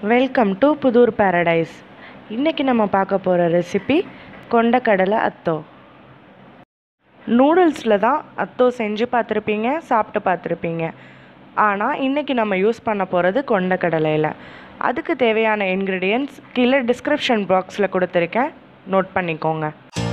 welcome to Pudur Paradise இன்றைக்கி நம்ம பார்க்க போகிற ரெசிபி கொண்டக்கடலை அத்தோ நூடுல்ஸில் தான் அத்தோ செஞ்சு பார்த்துருப்பீங்க சாப்பிட்டு பார்த்துருப்பீங்க ஆனால் இன்றைக்கி நம்ம யூஸ் பண்ண போகிறது கொண்டக்கடலையில் அதுக்கு தேவையான இன்க்ரீடியன்ட்ஸ் கீழே டிஸ்கிரிப்ஷன் பாக்ஸில் கொடுத்துருக்கேன் நோட் பண்ணிக்கோங்க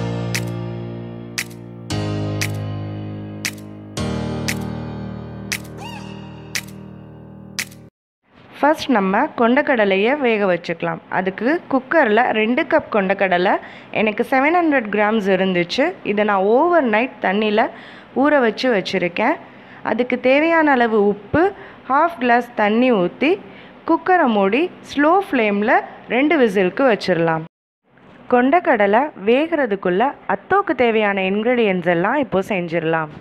ஃபர்ஸ்ட் நம்ம கொண்டக்கடலையை வேக வச்சுக்கலாம் அதுக்கு குக்கரில் ரெண்டு கப் கொண்டக்கடலை எனக்கு செவன் ஹண்ட்ரட் கிராம்ஸ் இருந்துச்சு இதை நான் ஓவர் நைட் தண்ணியில் ஊற வச்சு வச்சுருக்கேன் அதுக்கு தேவையான அளவு உப்பு ஹாஃப் கிளாஸ் தண்ணி ஊற்றி குக்கரை மூடி ஸ்லோ ஃப்ளேமில் ரெண்டு விசிலுக்கு வச்சிடலாம் கொண்டக்கடலை வேகிறதுக்குள்ளே அத்தோக்கு தேவையான இன்க்ரீடியன்ஸ் எல்லாம் இப்போது செஞ்சிடலாம்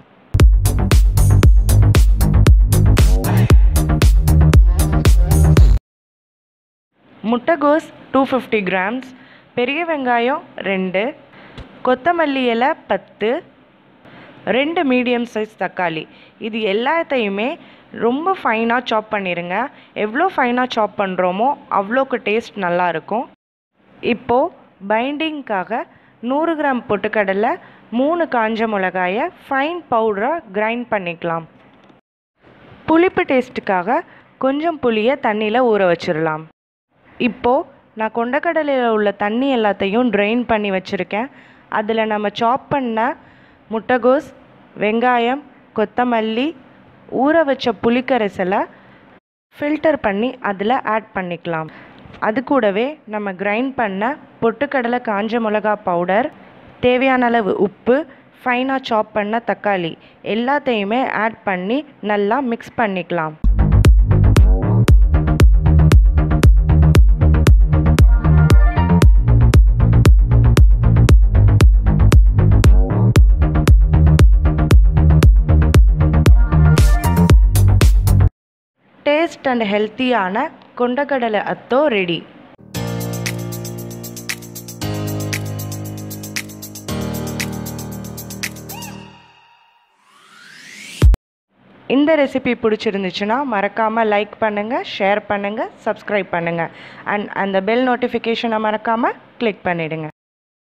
முட்டைகோஸ் டூ ஃபிஃப்டி கிராம்ஸ் பெரிய வெங்காயம் ரெண்டு கொத்தமல்லி இலை பத்து ரெண்டு மீடியம் சைஸ் தக்காளி இது எல்லாத்தையுமே ரொம்ப ஃபைனாக சாப் பண்ணிடுங்க எவ்வளோ ஃபைனாக சாப் பண்ணுறோமோ அவ்வளோக்கு டேஸ்ட் நல்லாயிருக்கும் இப்போது பைண்டிங்க்காக நூறு கிராம் பொட்டுக்கடலை மூணு காஞ்ச மிளகாயை ஃபைன் பவுடராக கிரைண்ட் பண்ணிக்கலாம் புளிப்பு டேஸ்ட்டுக்காக கொஞ்சம் புளியை தண்ணியில் ஊற வச்சிடலாம் இப்போது நான் கொண்டக்கடலையில் உள்ள தண்ணி எல்லாத்தையும் ட்ரெயின் பண்ணி வச்சுருக்கேன் அதில் நம்ம சாப் பண்ண முட்டைகோஸ் வெங்காயம் கொத்தமல்லி ஊற வச்ச புளிக்கரைசலை ஃபில்டர் பண்ணி அதில் ஆட் பண்ணிக்கலாம் அது கூடவே நம்ம கிரைண்ட் பண்ண பொட்டுக்கடலை காஞ்ச மிளகா பவுடர் தேவையான அளவு உப்பு ஃபைனாக சாப் பண்ண தக்காளி எல்லாத்தையுமே ஆட் பண்ணி நல்லா மிக்ஸ் பண்ணிக்கலாம் டேஸ்ட் அண்ட் ஹெல்த்தியான கொண்டக்கடலை அத்தோ ரெடி இந்த ரெசிபி பிடிச்சிருந்துச்சுன்னா மறக்காமல் லைக் பண்ணுங்கள் ஷேர் பண்ணுங்கள் சப்ஸ்கிரைப் பண்ணுங்கள் அண்ட் அந்த பெல் நோட்டிஃபிகேஷனை மறக்காமல் கிளிக் பண்ணிவிடுங்க